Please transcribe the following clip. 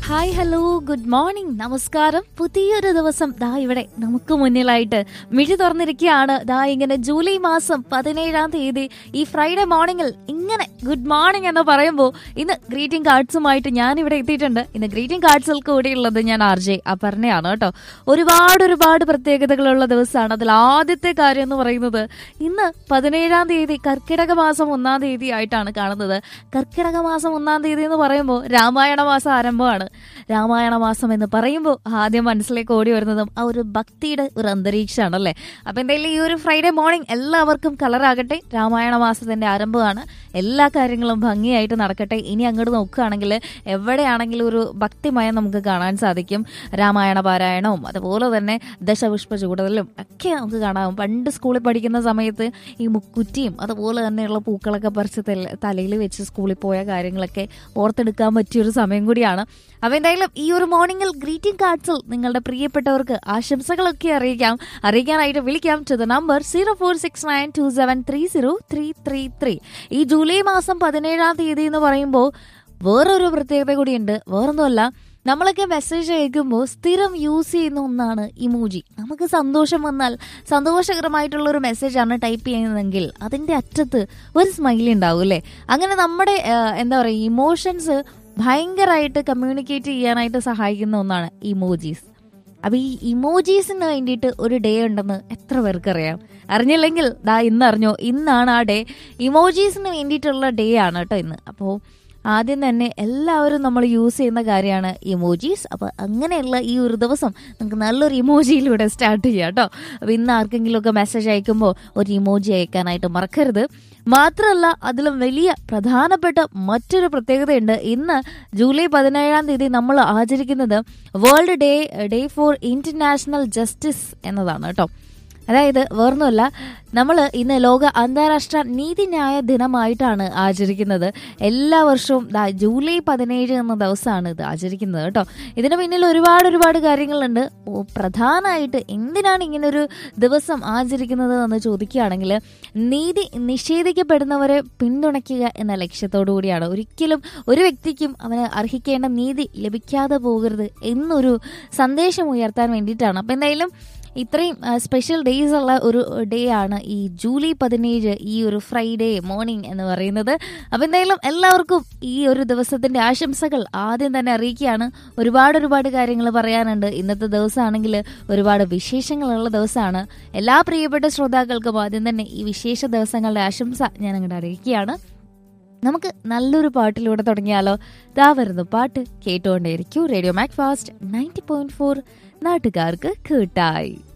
hi hello good morning നമസ്കാരം പുതിയൊരു ദിവസം ദാ ഇവിടെ നമുക്ക് മുന്നിലായിട്ട് മിഴി തുറന്നിരിക്കുകയാണ് ദാ ഇങ്ങനെ ജൂലൈ മാസം പതിനേഴാം തീയതി ഈ ഫ്രൈഡേ മോർണിംഗിൽ ഇങ്ങനെ ഗുഡ് മോർണിംഗ് എന്ന് പറയുമ്പോൾ ഇന്ന് ഗ്രീറ്റിംഗ് കാർഡ്സുമായിട്ട് ഞാൻ ഇവിടെ എത്തിയിട്ടുണ്ട് ഇന്ന് ഗ്രീറ്റിംഗ് കാർഡ്സിൽ കൂടിയുള്ളത് ഞാൻ ആർ ജെ അപർണയാണ് കേട്ടോ ഒരുപാട് ഒരുപാട് പ്രത്യേകതകളുള്ള ദിവസമാണ് അതിൽ ആദ്യത്തെ കാര്യം എന്ന് പറയുന്നത് ഇന്ന് പതിനേഴാം തീയതി കർക്കിടക മാസം ഒന്നാം തീയതി ആയിട്ടാണ് കാണുന്നത് കർക്കിടക മാസം ഒന്നാം തീയതി എന്ന് പറയുമ്പോൾ രാമായണ മാസം ആരംഭമാണ് രാമായണ മാസം എന്ന് പറയുമ്പോൾ ആദ്യം മനസ്സിലേക്ക് ഓടി വരുന്നതും ആ ഒരു ഭക്തിയുടെ ഒരു അന്തരീക്ഷമാണ് അല്ലേ അപ്പൊ എന്തായാലും ഈ ഒരു ഫ്രൈഡേ മോർണിംഗ് എല്ലാവർക്കും കളറാകട്ടെ രാമായണ മാസത്തിന്റെ ആരംഭമാണ് എല്ലാ കാര്യങ്ങളും ഭംഗിയായിട്ട് നടക്കട്ടെ ഇനി അങ്ങോട്ട് നോക്കുകയാണെങ്കിൽ എവിടെയാണെങ്കിലും ഒരു ഭക്തിമയം നമുക്ക് കാണാൻ സാധിക്കും രാമായണ പാരായണവും അതുപോലെ തന്നെ ദശപുഷ്പ ചൂടലും ഒക്കെ നമുക്ക് കാണാം പണ്ട് സ്കൂളിൽ പഠിക്കുന്ന സമയത്ത് ഈ മുക്കുറ്റിയും അതുപോലെ തന്നെയുള്ള പൂക്കളൊക്കെ പറിച്ച് തലയിൽ വെച്ച് സ്കൂളിൽ പോയ കാര്യങ്ങളൊക്കെ ഓർത്തെടുക്കാൻ പറ്റിയൊരു സമയം കൂടിയാണ് അപ്പൊ എന്തായാലും ഈ ഒരു മോർണിംഗിൽ ഗ്രീറ്റിംഗ് കാർഡ്സിൽ നിങ്ങളുടെ പ്രിയപ്പെട്ടവർക്ക് ആശംസകളൊക്കെ അറിയിക്കാം അറിയിക്കാനായിട്ട് വിളിക്കാം to the number zero four six nine two seven three zero three three three ഈ ജൂലൈ മാസം പതിനേഴാം തീയതി എന്ന് പറയുമ്പോൾ വേറൊരു പ്രത്യേകത കൂടിയുണ്ട് വേറൊന്നുമല്ല നമ്മളൊക്കെ മെസ്സേജ് അയക്കുമ്പോൾ സ്ഥിരം യൂസ് ചെയ്യുന്ന ഒന്നാണ് ഇമോജി നമുക്ക് സന്തോഷം വന്നാൽ സന്തോഷകരമായിട്ടുള്ള ഒരു മെസ്സേജാണ് ടൈപ്പ് ചെയ്യുന്നതെങ്കിൽ അതിന്റെ അറ്റത്ത് ഒരു സ്മൈലി ഉണ്ടാവും അല്ലേ അങ്ങനെ നമ്മുടെ ആ, എന്താ പറയുക ഇമോഷൻസ് ഭയങ്കരമായിട്ട് കമ്മ്യൂണിക്കേറ്റ് ചെയ്യാനായിട്ട് സഹായിക്കുന്ന ഒന്നാണ് ഇമോജീസ് അപ്പൊ ഈ ഇമോജീസിന് വേണ്ടിയിട്ട് ഒരു ഡേ ഉണ്ടെന്ന് എത്ര പേർക്കറിയാം അറിഞ്ഞില്ലെങ്കിൽ ദാ ഇന്ന് അറിഞ്ഞോ ഇന്നാണ് ആ ഡേ ഇമോജീസിന് വേണ്ടിയിട്ടുള്ള ഡേ ആണ് കേട്ടോ ഇന്ന് അപ്പോൾ ആദ്യം തന്നെ എല്ലാവരും നമ്മൾ യൂസ് ചെയ്യുന്ന കാര്യമാണ് ഇമോജീസ് അപ്പോൾ അങ്ങനെയുള്ള ഈ ഒരു ദിവസം നമുക്ക് നല്ലൊരു ഇമോജിയിലൂടെ സ്റ്റാർട്ട് ചെയ്യാം കേട്ടോ അപ്പോൾ ഇന്ന് ആർക്കെങ്കിലുമൊക്കെ മെസ്സേജ് അയക്കുമ്പോൾ ഒരു ഇമോജി അയക്കാനായിട്ട് മറക്കരുത് മാത്രമല്ല അതിലും വലിയ പ്രധാനപ്പെട്ട മറ്റൊരു പ്രത്യേകതയുണ്ട് ഇന്ന് ജൂലൈ പതിനേഴാം തീയതി നമ്മൾ ആചരിക്കുന്നത് world day day for international justice എന്നതാണ് കേട്ടോ അതായത് വേറൊന്നുമല്ല നമ്മൾ ഇന്ന് ലോക അന്താരാഷ്ട്ര നീതിന്യായ ദിനമായിട്ടാണ് ആചരിക്കുന്നത് എല്ലാ വർഷവും ദാ ജൂലൈ പതിനേഴ് എന്ന ദിവസമാണ് ഇത് ആചരിക്കുന്നത് കേട്ടോ ഇതിന് പിന്നിൽ ഒരുപാട് ഒരുപാട് കാര്യങ്ങളുണ്ട് ഓ, പ്രധാനമായിട്ട് എന്തിനാണ് ഇങ്ങനൊരു ദിവസം ആചരിക്കുന്നത് എന്ന് ചോദിക്കുകയാണെങ്കിൽ നീതി നിഷേധിക്കപ്പെടുന്നവരെ പിന്തുണയ്ക്കുക എന്ന ലക്ഷ്യത്തോടു കൂടിയാണ് ഒരിക്കലും ഒരു വ്യക്തിക്കും അവന് അർഹിക്കേണ്ട നീതി ലഭിക്കാതെ പോകരുത് എന്നൊരു സന്ദേശം ഉയർത്താൻ വേണ്ടിയിട്ടാണ് അപ്പം എന്തായാലും ഇത്രയും സ്പെഷ്യൽ ഡേയ്സ് ഉള്ള ഒരു ഡേ ആണ് ഈ ജൂലൈ പതിനേഴ് ഈ ഒരു ഫ്രൈഡേ മോർണിംഗ് എന്ന് പറയുന്നത് അപ്പം എന്തായാലും എല്ലാവർക്കും ഈ ഒരു ദിവസത്തിന്റെ ആശംസകൾ ആദ്യം തന്നെ അറിയിക്കുകയാണ് ഒരുപാട് ഒരുപാട് കാര്യങ്ങൾ പറയാനുണ്ട് ഇന്നത്തെ ദിവസമാണെങ്കിൽ ഒരുപാട് വിശേഷങ്ങളുള്ള ദിവസമാണ് എല്ലാ പ്രിയപ്പെട്ട ശ്രോതാക്കൾക്കും ആദ്യം തന്നെ ഈ വിശേഷ ദിവസങ്ങളുടെ ആശംസ ഞാൻ അങ്ങോട്ട് അറിയിക്കുകയാണ് നമുക്ക് നല്ലൊരു പാട്ടിലൂടെ തുടങ്ങിയാലോ ദാ വരുന്നു പാട്ട് കേട്ടുകൊണ്ടേയിരിക്കൂ radio Mac fast ninety point four നാട്ടുകാർക്ക് കേട്ടായി